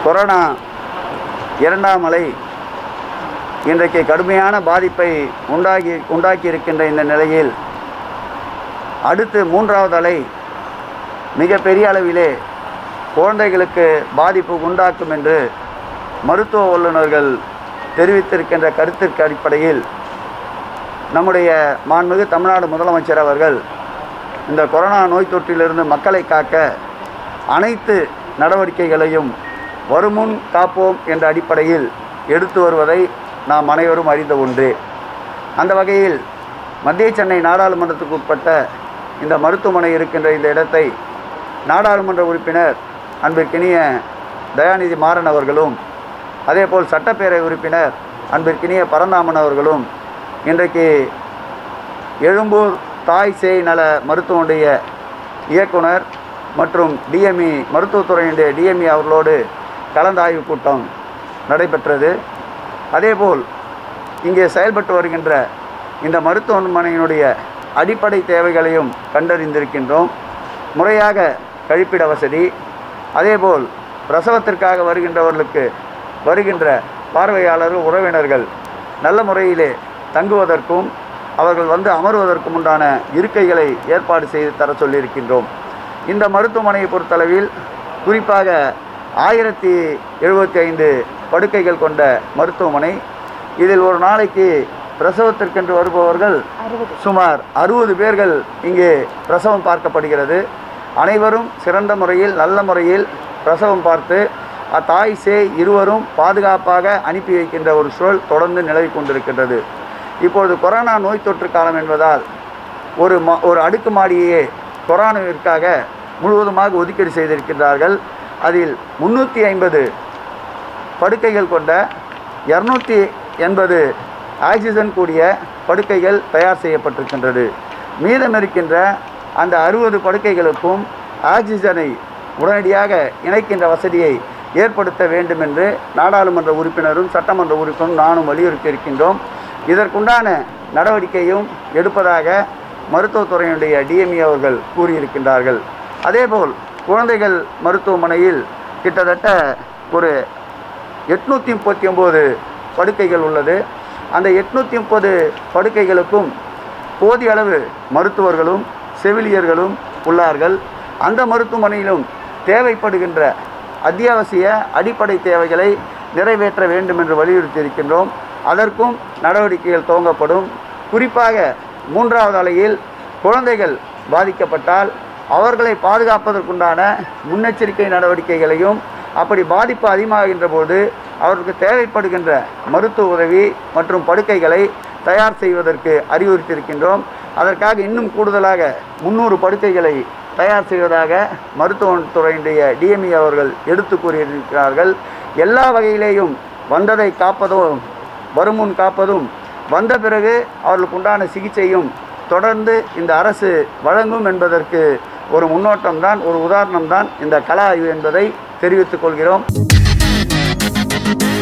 corona இரண்டாம் அலை இன்றைக்கு கடுமையான பாதிப்பை உண்டாகி உண்டாக்கி இருக்கின்ற இந்த நிலையில் அடுத்து மூன்றாவது அலை மிக பெரிய அளவிலே குழந்தைகளுக்கு பாதிப்பு உண்டாக்கும் என்று மருத்துவ வல்லுநர்கள் தெரிவித்திருக்கின்ற கருத்திற்கு அடிப்படையில் நம்முடைய மாண்புமிகு தமிழ்நாடு முதலமைச்சர் அவர்கள் இந்த கொரோனா நோய் தொற்றிலிருந்து மக்களை காக்க அனைத்து நடவடிக்கைகளையும் வருமுன் காப்போம் என்ற அடிப்படையில் எடுத்து வருவதை நாம் அனைவரும் அறிந்த ஒன்று அந்த வகையில் மத்திய சென்னை நாடாளுமன்றத்துக்கு உட்பட்ட இந்த மருத்துவமனை இருக்கின்ற இந்த இடத்தை நாடாளுமன்ற உறுப்பினர் அன்பிற்கினிய தயாநிதி மாறன் அவர்களும் அதேபோல் சட்டப்பேரவை உறுப்பினர் அன்பிற்கினிய பரந்தாமன் அவர்களும் இன்றைக்கு எழும்பூர் தாய் சேய் நல மருத்துவனுடைய இயக்குனர் மற்றும் டிஎம்இ மருத்துவத்துறையினுடைய டிஎம்இ அவர்களோடு கலந்தாய்வு கூட்டம் நடைபெற்றது அதேபோல் இங்கே செயல்பட்டு வருகின்ற இந்த மருத்துவமனையினுடைய அடிப்படை தேவைகளையும் கண்டறிந்திருக்கின்றோம் முறையாக கழிப்பிட வசதி அதேபோல் பிரசவத்திற்காக வருகின்றவர்களுக்கு வருகின்ற பார்வையாளர்கள் உறவினர்கள் நல்ல முறையிலே தங்குவதற்கும் அவர்கள் வந்து அமர்வதற்கும் உண்டான இருக்கைகளை ஏற்பாடு செய்து தர சொல்லியிருக்கின்றோம் இந்த மருத்துவமனையை பொறுத்தளவில் குறிப்பாக ஆயிரத்தி எழுபத்தி ஐந்து படுக்கைகள் கொண்ட மருத்துவமனை இதில் ஒரு நாளைக்கு பிரசவத்திற்கென்று வருபவர்கள் சுமார் அறுபது பேர்கள் இங்கே பிரசவம் பார்க்கப்படுகிறது அனைவரும் சிறந்த முறையில் நல்ல முறையில் பிரசவம் பார்த்து அத்தாய் சே இருவரும் பாதுகாப்பாக அனுப்பி வைக்கின்ற ஒரு சூழல் தொடர்ந்து நிலவி கொண்டிருக்கின்றது இப்பொழுது கொரோனா நோய் தொற்று காலம் என்பதால் ஒரு மா ஒரு அடுக்குமாடியே கொரோனாவிற்காக முழுவதுமாக ஒதுக்கீடு செய்திருக்கின்றார்கள் அதில் முந்நூற்றி ஐம்பது படுக்கைகள் கொண்ட இரநூத்தி எண்பது ஆக்சிஜன் கூடிய படுக்கைகள் தயார் செய்யப்பட்டிருக்கின்றது மீதம் இருக்கின்ற அந்த அறுபது படுக்கைகளுக்கும் ஆக்சிஜனை உடனடியாக இணைக்கின்ற வசதியை ஏற்படுத்த வேண்டும் என்று நாடாளுமன்ற உறுப்பினரும் சட்டமன்ற உறுப்பினரும் நானும் வலியுறுத்தி இருக்கின்றோம் இதற்குண்டான நடவடிக்கையும் எடுப்பதாக மருத்துவத்துறையினுடைய டிஎம்இ அவர்கள் கூறியிருக்கின்றார்கள் அதேபோல் குழந்தைகள் மருத்துவமனையில் கிட்டத்தட்ட ஒரு எட்நூற்றி முப்பத்தி ஒம்பது படுக்கைகள் உள்ளது அந்த எட்நூற்றி முப்பது படுக்கைகளுக்கும் போதிய அளவு மருத்துவர்களும் செவிலியர்களும் உள்ளார்கள் அந்த மருத்துவமனையிலும் தேவைப்படுகின்ற அத்தியாவசிய அடிப்படை தேவைகளை நிறைவேற்ற வேண்டும் என்று வலியுறுத்தி இருக்கின்றோம் அதற்கும் நடவடிக்கைகள் துவங்கப்படும் குறிப்பாக மூன்றாவது அலையில் குழந்தைகள் பாதிக்கப்பட்டால் அவர்களை பாதுகாப்பதற்குண்டான முன்னெச்சரிக்கை நடவடிக்கைகளையும் அப்படி பாதிப்பு அதிகமாகின்ற போது அவருக்கு தேவைப்படுகின்ற மருத்துவ உதவி மற்றும் படுக்கைகளை தயார் செய்வதற்கு அறிவுறுத்தியிருக்கின்றோம் அதற்காக இன்னும் கூடுதலாக முந்நூறு படுக்கைகளை தயார் செய்வதாக மருத்துவத்துறையினுடைய டிஎம்இ அவர்கள் எடுத்து கூறியிருக்கிறார்கள் எல்லா வகையிலேயும் வந்ததை காப்பதும் வருமுன் காப்பதும் வந்த பிறகு அவர்களுக்கு உண்டான சிகிச்சையும் தொடர்ந்து இந்த அரசு வழங்கும் என்பதற்கு ஒரு முன்னோட்டம்தான் ஒரு உதாரணம்தான் இந்த கலா ஆய்வு என்பதை தெரிவித்துக் கொள்கிறோம்